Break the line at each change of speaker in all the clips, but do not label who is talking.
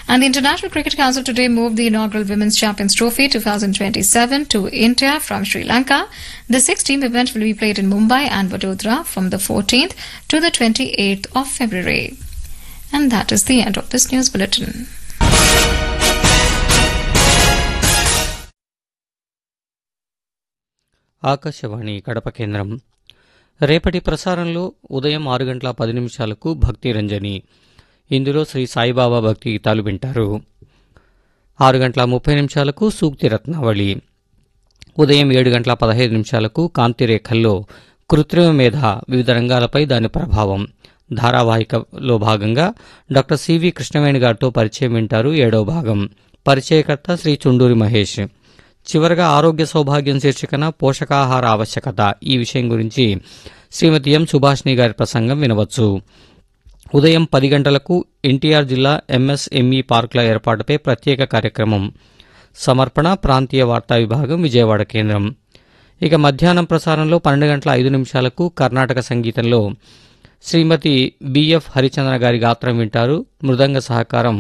And the International Cricket Council today moved the inaugural Women's Champions Trophy 2027 to India from Sri Lanka. The six-team event will be played in Mumbai and Vadodara from the 14th to the 28th of February. And that is the end of this news bulletin.
Akashvani Kadapa కేంద్రం రేపటి ప్రసారంలో ఉదయం ఆరు గంటల పది నిమిషాలకు భక్తి రంజని ఇందులో శ్రీ సాయిబాబా భక్తి గీతాలు వింటారు ఆరు గంటల ముప్పై నిమిషాలకు సూక్తి రత్నావళి ఉదయం ఏడు గంటల పదహైదు నిమిషాలకు కాంతిరేఖల్లో కృత్రిమ మేధ వివిధ రంగాలపై దాని ప్రభావం ధారావాహికలో భాగంగా డాక్టర్ సివి కృష్ణవేణి గారితో పరిచయం వింటారు ఏడో భాగం పరిచయకర్త శ్రీ చుండూరి మహేష్ చివరగా ఆరోగ్య సౌభాగ్యం శీర్షికన పోషకాహార ఆవశ్యకత ఈ విషయం గురించి శ్రీమతి ఎం సుభాష్ని గారి ప్రసంగం వినవచ్చు ఉదయం పది గంటలకు ఎన్టీఆర్ జిల్లా ఎంఎస్ఎంఈ పార్కుల ఏర్పాటుపై ప్రత్యేక కార్యక్రమం సమర్పణ ప్రాంతీయ వార్తా విభాగం విజయవాడ కేంద్రం ఇక మధ్యాహ్నం ప్రసారంలో పన్నెండు గంటల ఐదు నిమిషాలకు కర్ణాటక సంగీతంలో శ్రీమతి బిఎఫ్ హరిచంద్ర గారి గాత్రం వింటారు మృదంగ సహకారం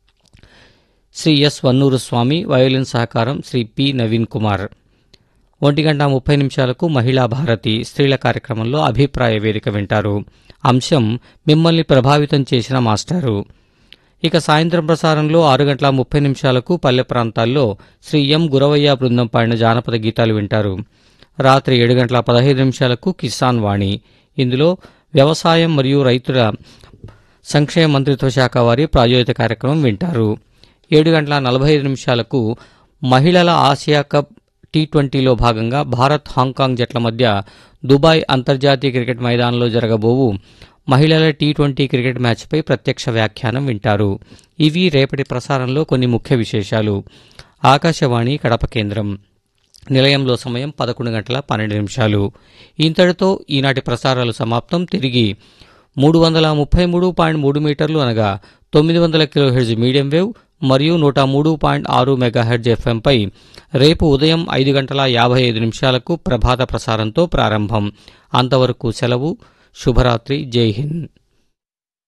శ్రీ ఎస్ వన్నూరు స్వామి వయోలిన్ సహకారం శ్రీ పి నవీన్ కుమార్ ఒంటి గంట ముప్పై నిమిషాలకు మహిళా భారతి స్త్రీల కార్యక్రమంలో అభిప్రాయ వేదిక వింటారు అంశం మిమ్మల్ని ప్రభావితం చేసిన మాస్టారు ఇక సాయంత్రం ప్రసారంలో ఆరు గంటల ముప్పై నిమిషాలకు పల్లె ప్రాంతాల్లో శ్రీ ఎం గురవయ్య బృందం పాడిన జానపద గీతాలు వింటారు రాత్రి ఏడు గంటల పదహైదు నిమిషాలకు కిసాన్ వాణి ఇందులో వ్యవసాయం మరియు రైతుల సంక్షేమ మంత్రిత్వ శాఖ వారి ప్రాయోజిత కార్యక్రమం వింటారు ఏడు గంటల నలభై ఐదు నిమిషాలకు మహిళల ఆసియా కప్ టీ ట్వంటీలో భాగంగా భారత్ హాంకాంగ్ జట్ల మధ్య దుబాయ్ అంతర్జాతీయ క్రికెట్ మైదానంలో జరగబోవు మహిళల టీ ట్వంటీ క్రికెట్ మ్యాచ్పై ప్రత్యక్ష వ్యాఖ్యానం వింటారు ఇవి రేపటి ప్రసారంలో కొన్ని ముఖ్య విశేషాలు ఆకాశవాణి కడప కేంద్రం నిలయంలో సమయం పదకొండు గంటల పన్నెండు నిమిషాలు ఇంతటితో ఈనాటి ప్రసారాలు సమాప్తం తిరిగి మూడు వందల ముప్పై మూడు పాయింట్ మూడు మీటర్లు అనగా తొమ్మిది వందల కిలోహెర్జ్ మీడియం వేవ్ మరియు నూట మూడు పాయింట్ ఆరు మెగాహెర్జ్ ఎఫ్ఎంపై రేపు ఉదయం ఐదు గంటల యాభై ఐదు నిమిషాలకు ప్రభాత ప్రసారంతో ప్రారంభం అంతవరకు సెలవు శుభరాత్రి జై హింద్